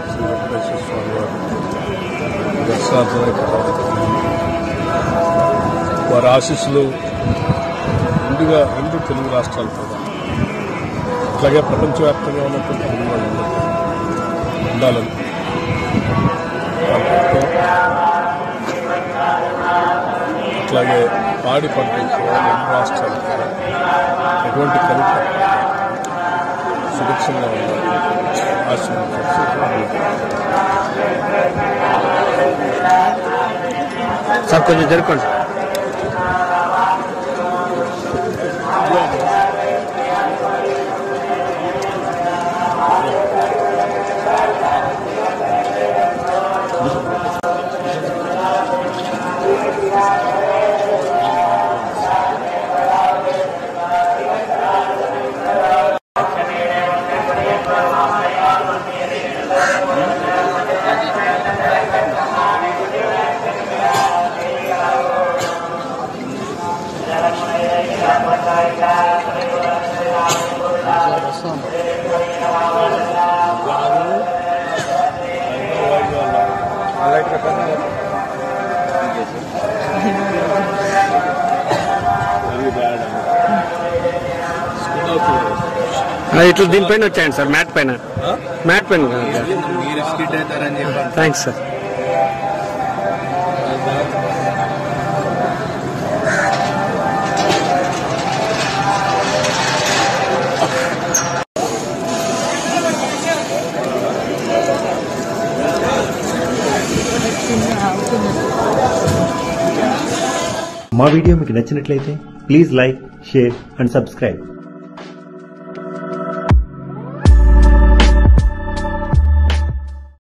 శ్రీ వెంకటేశ్వర స్వామి వారి దర్శనార్థం ఇక్కడ రావడం జరిగింది. వారి ఆశీస్సులు ముందుగా రెండు తెలుగు రాష్ట్రాలు కూడా అట్లాగే ప్రపంచవ్యాప్తంగా ఉన్నటువంటి తెలుగు వాళ్ళు ఉండాలని వాళ్ళతో అట్లాగే పాడి పంటలు కూడా రెండు రాష్ట్రాలు కూడా ఎటువంటి కనుక సురక్షంగా ఉండాలి ఆశీర్వదించాలి సార్ కొంచెం జరుపుకోండి ఆ, ఇట్లా దీనిపైన వచ్చాయండి సార్ మ్యాట్ పైన మ్యాట్ పైన మీరు స్కిట్ అవుతారని చెప్పి థ్యాంక్స్ సార్ మా వీడియో మీకు నచ్చినట్లయితే please like share and subscribe